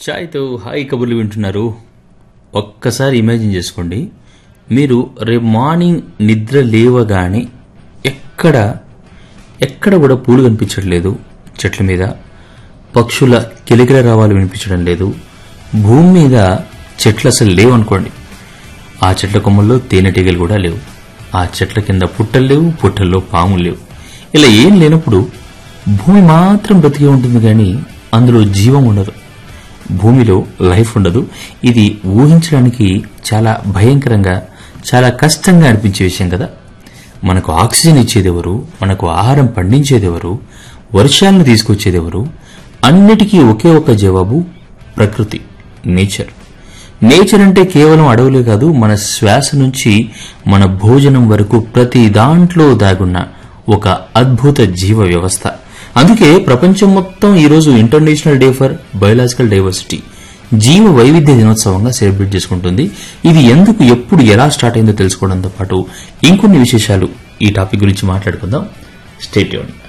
ఛాయ్తో hi కబుర్లు వింటున్నారు ఒక్కసారి ఇమాజిన్ చేసుకోండి మీరు రేపు మార్నింగ్ నిద్ర లేవగానే ఎక్కడ ఎక్కడ కూడా పూలు కనిపించట్లేదు చెట్ల మీద పక్షుల కిలకిల రావాలు వినిపించడం లేదు భూమి మీద చెట్లు అసలు లేవనుకోండి ఆ చెట్ల కొమ్మల్లో తేనెటీగలు కూడా లేవు ఆ చెట్ల కింద పుట్టలు లేవు పుట్టల్లో పాములు లేవు ఇలా ఏం లేనప్పుడు భూమి మాత్రం బ్రతికే ఉంటుంది కానీ అందులో జీవం ఉండదు భూమిలో లైఫ్ ఉండదు ఇది ఊహించడానికి చాలా భయంకరంగా చాలా కష్టంగా అనిపించే విషయం కదా మనకు ఆక్సిజన్ ఇచ్చేదెవరు మనకు ఆహారం పండించేదెవరు వర్షాలను తీసుకొచ్చేదెవరు అన్నిటికీ ఒకే ఒక జవాబు ప్రకృతి నేచర్ నేచర్ అంటే కేవలం అడవులే కాదు మన శ్వాస నుంచి మన భోజనం వరకు ప్రతి దాంట్లో దాగున్న ఒక అద్భుత జీవ వ్యవస్థ అందుకే ప్రపంచం మొత్తం ఈరోజు international day for biological diversity జీవ వైవిధ్య దినోత్సవంగా సెలబ్రేట్ చేసుకుంటుంది ఇది ఎందుకు ఎప్పుడు ఎలా స్టార్ట్ అయిందో తెలుసుకోవడంతో పాటు ఇంకొన్ని విశేషాలు ఈ టాపిక్ గురించి మాట్లాడుకుందాం స్టేట్ యూన్